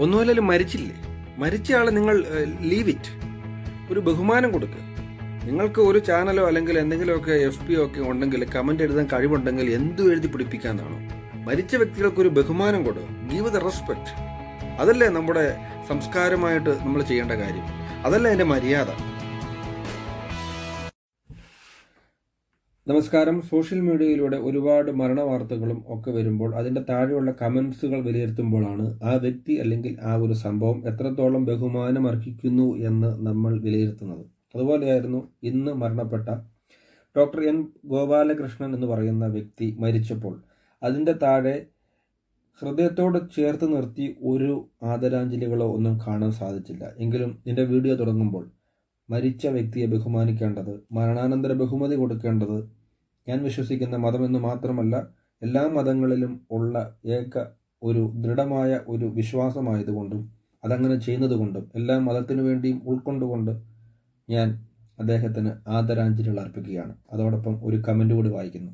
ഒന്നുമല്ലെങ്കിലും മരിച്ചില്ലേ മരിച്ച ആളെ നിങ്ങൾ ലീവ് ഇറ്റ് ഒരു ബഹുമാനം കൊടുക്കുക നിങ്ങൾക്ക് ഒരു ചാനലോ അല്ലെങ്കിൽ എന്തെങ്കിലുമൊക്കെ എഫ് പി ഒക്കെ ഉണ്ടെങ്കിൽ കമന്റ് എഴുതാൻ കഴിവുണ്ടെങ്കിൽ എന്തു എഴുതി പിടിപ്പിക്കാന്നാണോ മരിച്ച വ്യക്തികൾക്ക് ഒരു ബഹുമാനം കൊടു ഗീവ് ദ റെസ്പെക്ട് അതല്ലേ നമ്മുടെ സംസ്കാരമായിട്ട് നമ്മൾ ചെയ്യേണ്ട കാര്യം അതല്ലേ അതിന്റെ മര്യാദ നമസ്കാരം സോഷ്യൽ മീഡിയയിലൂടെ ഒരുപാട് മരണ വാർത്തകളും ഒക്കെ വരുമ്പോൾ അതിന്റെ താഴെയുള്ള കമന്റ്സുകൾ വിലയിരുത്തുമ്പോഴാണ് ആ വ്യക്തി അല്ലെങ്കിൽ ആ ഒരു സംഭവം എത്രത്തോളം ബഹുമാനം അർഹിക്കുന്നു എന്ന് നമ്മൾ വിലയിരുത്തുന്നത് അതുപോലെയായിരുന്നു ഇന്ന് മരണപ്പെട്ട ഡോക്ടർ എൻ ഗോപാലകൃഷ്ണൻ എന്ന് പറയുന്ന വ്യക്തി മരിച്ചപ്പോൾ അതിന്റെ താഴെ ഹൃദയത്തോട് ചേർത്ത് നിർത്തി ഒരു ആദരാഞ്ജലികളോ ഒന്നും കാണാൻ സാധിച്ചില്ല എങ്കിലും ഇതിന്റെ വീഡിയോ തുടങ്ങുമ്പോൾ മരിച്ച വ്യക്തിയെ ബഹുമാനിക്കേണ്ടത് മരണാനന്തര ബഹുമതി കൊടുക്കേണ്ടത് ഞാൻ വിശ്വസിക്കുന്ന മതമെന്ന് മാത്രമല്ല എല്ലാ മതങ്ങളിലും ഉള്ള ഏക ഒരു ദൃഢമായ ഒരു വിശ്വാസമായതുകൊണ്ടും അതങ്ങനെ ചെയ്യുന്നതുകൊണ്ടും എല്ലാ മതത്തിനു വേണ്ടിയും ഉൾക്കൊണ്ടുകൊണ്ട് ഞാൻ അദ്ദേഹത്തിന് ആദരാഞ്ജലികൾ അർപ്പിക്കുകയാണ് അതോടൊപ്പം ഒരു കമന്റ് കൂടി വായിക്കുന്നു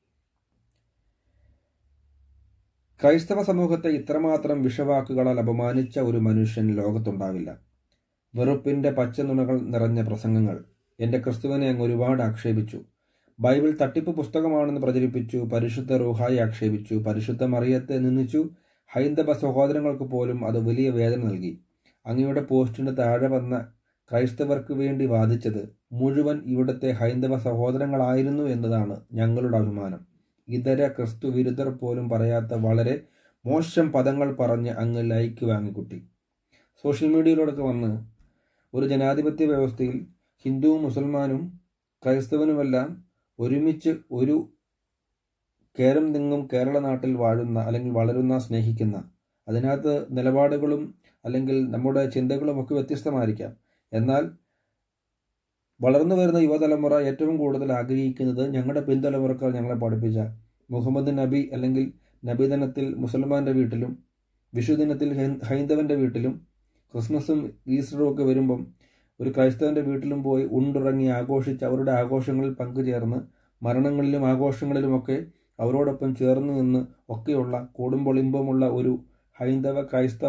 ക്രൈസ്തവ സമൂഹത്തെ ഇത്രമാത്രം വിഷവാക്കുകളാൽ അപമാനിച്ച ഒരു മനുഷ്യൻ ലോകത്തുണ്ടാവില്ല വെറുപ്പിന്റെ പച്ചനുണകൾ നിറഞ്ഞ പ്രസംഗങ്ങൾ എന്റെ ക്രിസ്തുവിനെ അങ്ങ് ഒരുപാട് ആക്ഷേപിച്ചു ബൈബിൾ തട്ടിപ്പ് പുസ്തകമാണെന്ന് പ്രചരിപ്പിച്ചു പരിശുദ്ധ റൂഹായി ആക്ഷേപിച്ചു പരിശുദ്ധ മറിയത്തെ നിന്ദിച്ചു ഹൈന്ദവ സഹോദരങ്ങൾക്ക് പോലും അത് വലിയ വേദന നൽകി അങ്ങയുടെ പോസ്റ്റിന് താഴെ വന്ന ക്രൈസ്തവർക്ക് വേണ്ടി വാദിച്ചത് മുഴുവൻ ഇവിടുത്തെ ഹൈന്ദവ സഹോദരങ്ങളായിരുന്നു എന്നതാണ് ഞങ്ങളുടെ അഭിമാനം ഇതര ക്രിസ്തു വിരുദ്ധർ പോലും പറയാത്ത വളരെ മോശം പദങ്ങൾ പറഞ്ഞ് അങ്ങ് ലൈക്ക് വാങ്ങിക്കുട്ടി സോഷ്യൽ മീഡിയയിലൂടെ വന്ന് ഒരു ജനാധിപത്യ വ്യവസ്ഥയിൽ ഹിന്ദുവും മുസൽമാനും ക്രൈസ്തവനുമെല്ലാം ഒരുമിച്ച് ഒരു കേരം തിങ്ങും കേരള നാട്ടിൽ വാഴുന്ന അല്ലെങ്കിൽ വളരുന്ന സ്നേഹിക്കുന്ന അതിനകത്ത് നിലപാടുകളും അല്ലെങ്കിൽ നമ്മുടെ ചിന്തകളും ഒക്കെ വ്യത്യസ്തമായിരിക്കാം എന്നാൽ വളർന്നു വരുന്ന യുവതലമുറ ഏറ്റവും കൂടുതൽ ആഗ്രഹിക്കുന്നത് ഞങ്ങളുടെ പിൻതലമുറക്കാർ ഞങ്ങളെ പഠിപ്പിച്ച മുഹമ്മദ് നബി അല്ലെങ്കിൽ നബിദിനത്തിൽ മുസൽമാന്റെ വീട്ടിലും വിഷുദിനത്തിൽ ഹൈന്ദവന്റെ വീട്ടിലും ക്രിസ്മസും ഈസ്റ്ററും ഒക്കെ വരുമ്പം ഒരു ക്രൈസ്തവന്റെ വീട്ടിലും പോയി ഉണ്ടുറങ്ങി ആഘോഷിച്ച് അവരുടെ ആഘോഷങ്ങളിൽ പങ്കുചേർന്ന് മരണങ്ങളിലും ആഘോഷങ്ങളിലുമൊക്കെ അവരോടൊപ്പം ചേർന്ന് നിന്ന് ഒക്കെയുള്ള കൂടുമ്പൊളിമ്പമുള്ള ഒരു ഹൈന്ദവ ക്രൈസ്തവ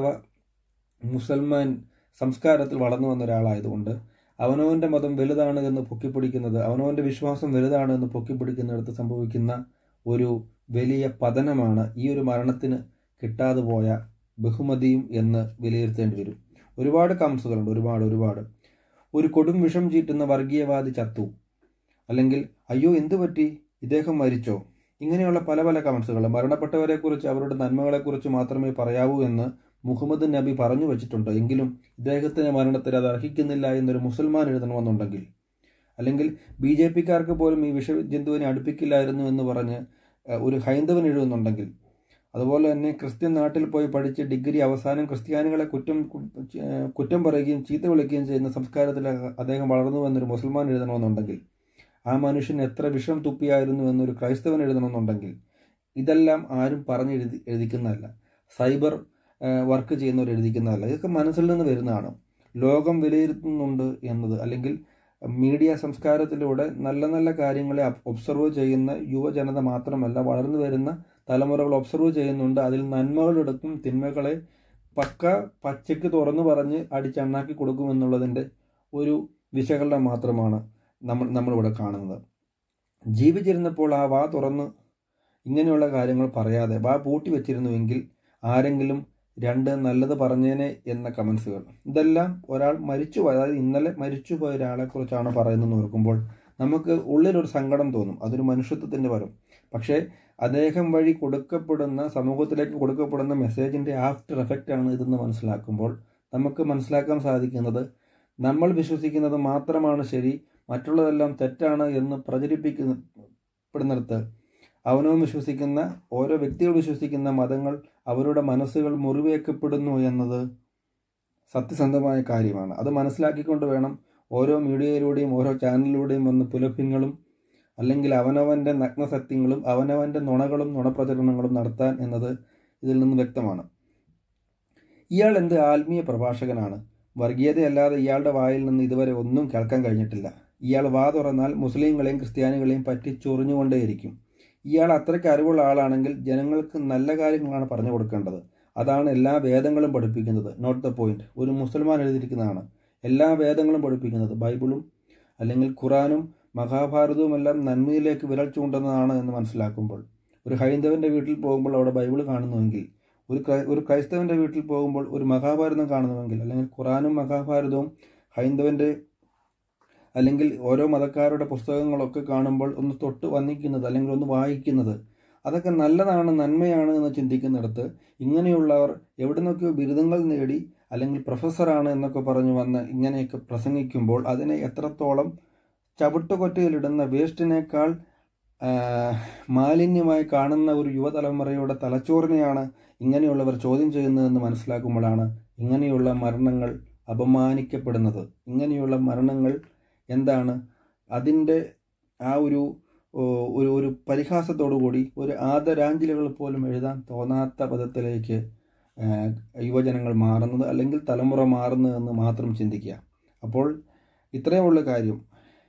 മുസൽമാൻ സംസ്കാരത്തിൽ വളർന്നു വന്ന ഒരാളായതുകൊണ്ട് അവനവന്റെ മതം വലുതാണ് എന്ന് പൊക്കിപ്പിടിക്കുന്നത് അവനവന്റെ വിശ്വാസം വലുതാണ് എന്ന് പൊക്കിപ്പിടിക്കുന്നിടത്ത് സംഭവിക്കുന്ന ഒരു വലിയ പതനമാണ് ഈ ഒരു മരണത്തിന് കിട്ടാതെ പോയ ബഹുമതിയും എന്ന് വിലയിരുത്തേണ്ടി വരും ഒരുപാട് കംസുകളുണ്ട് ഒരുപാട് ഒരുപാട് ഒരു കൊടും വിഷം ചീറ്റുന്ന വർഗീയവാദി ചത്തു അല്ലെങ്കിൽ അയ്യോ എന്തു പറ്റി ഇദ്ദേഹം മരിച്ചോ ഇങ്ങനെയുള്ള പല പല കമൻസുകൾ മരണപ്പെട്ടവരെക്കുറിച്ച് അവരുടെ നന്മകളെക്കുറിച്ച് മാത്രമേ പറയാവൂ എന്ന് മുഹമ്മദ് നബി പറഞ്ഞു വെച്ചിട്ടുണ്ട് എങ്കിലും ഇദ്ദേഹത്തിന്റെ മരണത്തിൽ അത് അർഹിക്കുന്നില്ല എന്നൊരു മുസൽമാൻ എഴുതണമെന്നുണ്ടെങ്കിൽ അല്ലെങ്കിൽ ബി ജെ പിക്കാർക്ക് പോലും ഈ വിഷജന്തുവിനെ അടുപ്പിക്കില്ലായിരുന്നു എന്ന് പറഞ്ഞ് ഒരു ഹൈന്ദവൻ എഴുതുന്നുണ്ടെങ്കിൽ അതുപോലെ തന്നെ ക്രിസ്ത്യൻ നാട്ടിൽ പോയി പഠിച്ച് ഡിഗ്രി അവസാനം ക്രിസ്ത്യാനികളെ കുറ്റം കുറ്റം പറയുകയും ചീത്ത വിളിക്കുകയും ചെയ്യുന്ന സംസ്കാരത്തിൽ അദ്ദേഹം വളർന്നു എന്നൊരു മുസൽമാൻ എഴുതണമെന്നുണ്ടെങ്കിൽ ആ മനുഷ്യൻ എത്ര വിഷം തുപ്പിയായിരുന്നു എന്നൊരു ക്രൈസ്തവൻ എഴുതണമെന്നുണ്ടെങ്കിൽ ഇതെല്ലാം ആരും പറഞ്ഞ് എഴുതി എഴുതിക്കുന്നതല്ല സൈബർ വർക്ക് ചെയ്യുന്നവർ എഴുതിക്കുന്നതല്ല ഇതൊക്കെ മനസ്സിൽ നിന്ന് വരുന്നതാണ് ലോകം വിലയിരുത്തുന്നുണ്ട് എന്നത് അല്ലെങ്കിൽ മീഡിയ സംസ്കാരത്തിലൂടെ നല്ല നല്ല കാര്യങ്ങളെ ഒബ്സർവ് ചെയ്യുന്ന യുവജനത മാത്രമല്ല വളർന്നു വരുന്ന തലമുറകൾ ഒബ്സർവ് ചെയ്യുന്നുണ്ട് അതിൽ നന്മകളെടുക്കും തിന്മകളെ പക്ക പച്ചയ്ക്ക് തുറന്നു പറഞ്ഞ് അടിച്ചണ്ണാക്കി കൊടുക്കുമെന്നുള്ളതിൻ്റെ ഒരു വിശകലനം മാത്രമാണ് നമ്മൾ നമ്മളിവിടെ കാണുന്നത് ജീവിച്ചിരുന്നപ്പോൾ ആ വാ തുറന്ന് ഇങ്ങനെയുള്ള കാര്യങ്ങൾ പറയാതെ വാ പൂട്ടി വെച്ചിരുന്നുവെങ്കിൽ ആരെങ്കിലും രണ്ട് നല്ലത് പറഞ്ഞേനെ എന്ന കമൻസുകൾ ഇതെല്ലാം ഒരാൾ മരിച്ചുപോയ അതായത് ഇന്നലെ മരിച്ചുപോയ ഒരാളെ കുറിച്ചാണ് പറയുന്നതെന്ന് ഓർക്കുമ്പോൾ നമുക്ക് ഉള്ളിലൊരു സങ്കടം തോന്നും അതൊരു മനുഷ്യത്വത്തിൻ്റെ വരും പക്ഷേ അദ്ദേഹം വഴി കൊടുക്കപ്പെടുന്ന സമൂഹത്തിലേക്ക് കൊടുക്കപ്പെടുന്ന മെസ്സേജിന്റെ ആഫ്റ്റർ എഫക്റ്റ് ആണ് ഇതെന്ന് മനസ്സിലാക്കുമ്പോൾ നമുക്ക് മനസ്സിലാക്കാൻ സാധിക്കുന്നത് നമ്മൾ വിശ്വസിക്കുന്നത് മാത്രമാണ് ശരി മറ്റുള്ളതെല്ലാം തെറ്റാണ് എന്ന് പ്രചരിപ്പിക്കപ്പെടുന്നിടത്ത് അവനവും വിശ്വസിക്കുന്ന ഓരോ വ്യക്തികൾ വിശ്വസിക്കുന്ന മതങ്ങൾ അവരുടെ മനസ്സുകൾ മുറിവേക്കപ്പെടുന്നു എന്നത് സത്യസന്ധമായ കാര്യമാണ് അത് മനസ്സിലാക്കിക്കൊണ്ട് വേണം ഓരോ മീഡിയയിലൂടെയും ഓരോ ചാനലിലൂടെയും വന്ന് പുലഭ്യങ്ങളും അല്ലെങ്കിൽ അവനവന്റെ നഗ്നസത്യങ്ങളും അവനവന്റെ നുണകളും നുണപ്രചരണങ്ങളും നടത്താൻ എന്നത് ഇതിൽ നിന്ന് വ്യക്തമാണ് ഇയാൾ എന്ത് ആത്മീയ പ്രഭാഷകനാണ് വർഗീയതയല്ലാതെ ഇയാളുടെ വായിൽ നിന്ന് ഇതുവരെ ഒന്നും കേൾക്കാൻ കഴിഞ്ഞിട്ടില്ല ഇയാൾ വാ തുറന്നാൽ മുസ്ലിങ്ങളെയും ക്രിസ്ത്യാനികളെയും പറ്റി ചൊറിഞ്ഞുകൊണ്ടേയിരിക്കും ഇയാൾ അത്രയ്ക്ക് അറിവുള്ള ആളാണെങ്കിൽ ജനങ്ങൾക്ക് നല്ല കാര്യങ്ങളാണ് പറഞ്ഞു കൊടുക്കേണ്ടത് അതാണ് എല്ലാ വേദങ്ങളും പഠിപ്പിക്കുന്നത് നോട്ട് ദ പോയിന്റ് ഒരു മുസൽമാൻ എഴുതിയിരിക്കുന്നതാണ് എല്ലാ വേദങ്ങളും പഠിപ്പിക്കുന്നത് ബൈബിളും അല്ലെങ്കിൽ ഖുറാനും മഹാഭാരതവും എല്ലാം നന്മയിലേക്ക് വിരൽ ചൂണ്ടുന്നതാണ് എന്ന് മനസ്സിലാക്കുമ്പോൾ ഒരു ഹൈന്ദവന്റെ വീട്ടിൽ പോകുമ്പോൾ അവിടെ ബൈബിൾ കാണുന്നുവെങ്കിൽ ഒരു ഒരു ക്രൈസ്തവന്റെ വീട്ടിൽ പോകുമ്പോൾ ഒരു മഹാഭാരതം കാണുന്നുവെങ്കിൽ അല്ലെങ്കിൽ ഖുറാനും മഹാഭാരതവും ഹൈന്ദവന്റെ അല്ലെങ്കിൽ ഓരോ മതക്കാരുടെ പുസ്തകങ്ങളൊക്കെ കാണുമ്പോൾ ഒന്ന് തൊട്ട് വന്നിക്കുന്നത് അല്ലെങ്കിൽ ഒന്ന് വായിക്കുന്നത് അതൊക്കെ നല്ലതാണ് നന്മയാണ് എന്ന് ചിന്തിക്കുന്നിടത്ത് ഇങ്ങനെയുള്ളവർ എവിടെ നിന്നൊക്കെയോ ബിരുദങ്ങൾ നേടി അല്ലെങ്കിൽ പ്രൊഫസറാണ് എന്നൊക്കെ പറഞ്ഞു വന്ന് ഇങ്ങനെയൊക്കെ പ്രസംഗിക്കുമ്പോൾ അതിനെ എത്രത്തോളം ചവിട്ടുകൊറ്റയിലിടുന്ന വേസ്റ്റിനേക്കാൾ മാലിന്യമായി കാണുന്ന ഒരു യുവതലമുറയുടെ തലച്ചോറിനെയാണ് ഇങ്ങനെയുള്ളവർ ചോദ്യം ചെയ്യുന്നതെന്ന് മനസ്സിലാക്കുമ്പോഴാണ് ഇങ്ങനെയുള്ള മരണങ്ങൾ അപമാനിക്കപ്പെടുന്നത് ഇങ്ങനെയുള്ള മരണങ്ങൾ എന്താണ് അതിൻ്റെ ആ ഒരു ഒരു ഒരു പരിഹാസത്തോടുകൂടി ഒരു ആദരാഞ്ജലികൾ പോലും എഴുതാൻ തോന്നാത്ത പദത്തിലേക്ക് യുവജനങ്ങൾ മാറുന്നത് അല്ലെങ്കിൽ തലമുറ മാറുന്നതെന്ന് മാത്രം ചിന്തിക്കുക അപ്പോൾ ഇത്രയുമുള്ള കാര്യം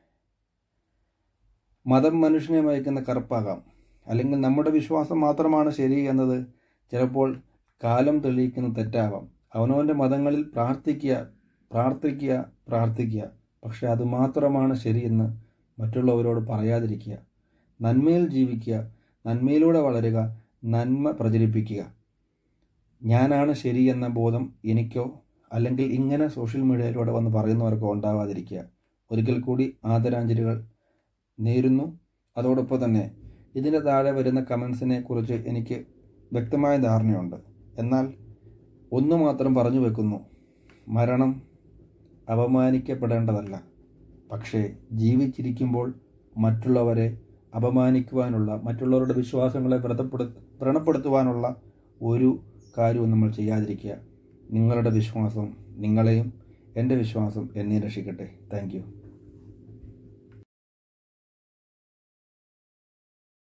മതം മനുഷ്യനെ വഹിക്കുന്ന കറുപ്പാകാം അല്ലെങ്കിൽ നമ്മുടെ വിശ്വാസം മാത്രമാണ് ശരി എന്നത് ചിലപ്പോൾ കാലം തെളിയിക്കുന്ന തെറ്റാവാം അവനവൻ്റെ മതങ്ങളിൽ പ്രാർത്ഥിക്കുക പ്രാർത്ഥിക്കുക പ്രാർത്ഥിക്കുക പക്ഷെ അത് മാത്രമാണ് ശരിയെന്ന് മറ്റുള്ളവരോട് പറയാതിരിക്കുക നന്മയിൽ ജീവിക്കുക നന്മയിലൂടെ വളരുക നന്മ പ്രചരിപ്പിക്കുക ഞാനാണ് ശരി എന്ന ബോധം എനിക്കോ അല്ലെങ്കിൽ ഇങ്ങനെ സോഷ്യൽ മീഡിയയിലൂടെ വന്ന് പറയുന്നവർക്കോ ഉണ്ടാവാതിരിക്കുക ഒരിക്കൽ കൂടി ആദരാഞ്ജലികൾ നേരുന്നു അതോടൊപ്പം തന്നെ ഇതിൻ്റെ താഴെ വരുന്ന കമൻസിനെ കുറിച്ച് എനിക്ക് വ്യക്തമായ ധാരണയുണ്ട് എന്നാൽ ഒന്ന് മാത്രം പറഞ്ഞു വെക്കുന്നു മരണം അപമാനിക്കപ്പെടേണ്ടതല്ല പക്ഷേ ജീവിച്ചിരിക്കുമ്പോൾ മറ്റുള്ളവരെ അപമാനിക്കുവാനുള്ള മറ്റുള്ളവരുടെ വിശ്വാസങ്ങളെ വ്രതപ്പെടു വ്രണപ്പെടുത്തുവാനുള്ള ഒരു കാര്യവും നമ്മൾ ചെയ്യാതിരിക്കുക നിങ്ങളുടെ വിശ്വാസം നിങ്ങളെയും എൻ്റെ വിശ്വാസം എന്നെ രക്ഷിക്കട്ടെ താങ്ക്